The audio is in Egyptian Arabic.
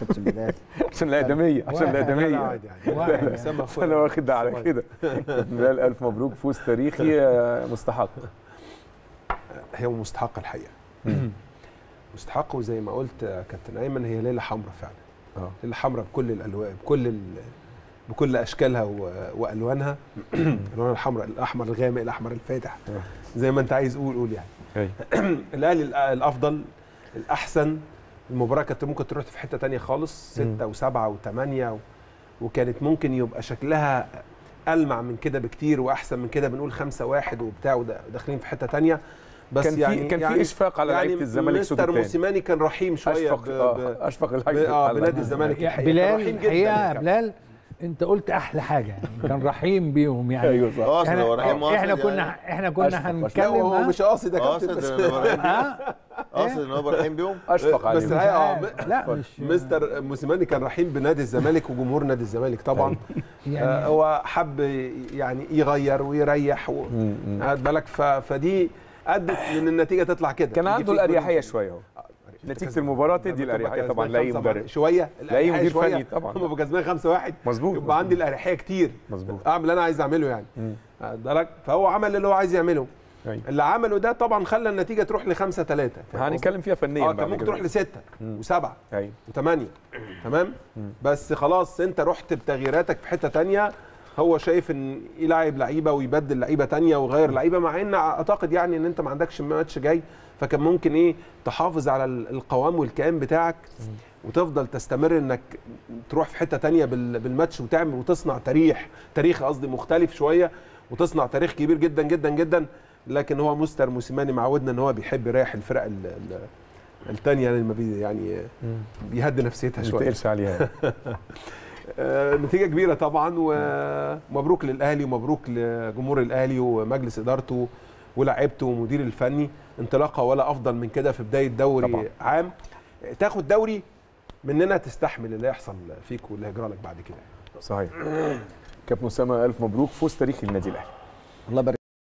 كابتن بلال عشان الادميه عشان واحد. الادميه عادي يعني واحد. أسامة فوق. انا واخد ده على كده كابتن بلال الف مبروك فوز تاريخي آه، مستحق هي مستحقه الحقيقه مستحقه وزي ما قلت يا كابتن ايمن هي ليله حمراء فعلا اه ليله حمراء بكل الالوان بكل ال... بكل اشكالها و... والوانها الالوان الحمراء الاحمر الغامق الاحمر الفاتح زي ما انت عايز قول قول يعني أيوة. الاهلي الأ- الافضل الاحسن المباراه كانت ممكن تروح في حته تانية خالص مم. ستة وسبعة وثمانية و... وكانت ممكن يبقى شكلها ألمع من كده بكتير وأحسن من كده بنقول خمسة واحد وبتاع ودا- وداخلين في حتة تانية بس كان في يعني كان يعني في اشفاق على يعني لعيبه الزمالك الشوط مستر الثاني موسيماني كان رحيم شوية اشفق ب... ب... اه اشفق ب... الحاج اه بنادي الزمالك يا الحقيقة. كان رحيم بلال جداً الحقيقه يا يا كابتن. بلال انت قلت احلى حاجه يعني كان رحيم بيهم يعني ايوه صح اه اصل هو رحيم احنا, احنا قاصد كنا يعني. احنا كنا أشفق- أشفق. لا هنتكلم هو ها؟ مش قاصد يا قاصد كابتن بس إن هو رحيم بيهم ها؟ قاصد ان هو رحيم بيهم اشفق بس عليهم الحقيقة آه، عارف. لا مش مستر موسيماني كان رحيم بنادي الزمالك وجمهور نادي الزمالك طبعا آه، يعني هو حب يعني يغير ويريح و... مم، مم. خد بالك ف... فدي ادت ان النتيجه تطلع كده كان يجي عنده فيك الاريحيه جول. شويه اهو آه، نتيجة كسبان. المباراة تدي لما الأريحية تبقى طبعا كسبان لأي خمسة مدرب. واحد. شويه لأي مدير شوية. فني طبعا. هم كسبان 5 1 مظبوط يبقى عندي الاريحيه كتير مظبوط اعمل اللي انا عايز اعمله يعني مم. خد بالك فهو عمل اللي هو عايز يعمله أيوة. اللي عمله ده طبعا خلى النتيجه تروح ل 5 3 هنتكلم فيها فنيا اه بعد كان ممكن كده. تروح لستة مم. وسبعة ايوه وثمانية تمام بس خلاص انت رحت بتغييراتك في حته تانية هو شايف ان يلعب لعيبه ويبدل لعيبه تانية ويغير لعيبه مع ان اعتقد يعني ان انت ما عندكش ماتش جاي فكان ممكن ايه تحافظ على ال- القوام والكيان بتاعك وتفضل تستمر انك تروح في حته تانية بال- بالماتش وتعمل وتصنع تاريخ تاريخ قصدي مختلف شويه وتصنع تاريخ كبير جدا جدا جدا لكن هو مستر موسيماني معودنا ان هو بيحب يريح الفرق ال- ال- التانية يعني ما بي يعني بيهدي نفسيتها ما شويه تقلش عليها آه، نتيجه كبيره طبعا ومبروك للاهلي ومبروك لجمهور الاهلي ومجلس ادارته ولاعيبته ومدير الفني انطلاقه ولا افضل من كده في بدايه دوري طبعاً. عام تاخد دوري مننا تستحمل اللي يحصل فيك واللي هيجرى لك بعد كده صحيح كابتن اسامه الف مبروك فوز تاريخي للنادي الاهلي الله يبارك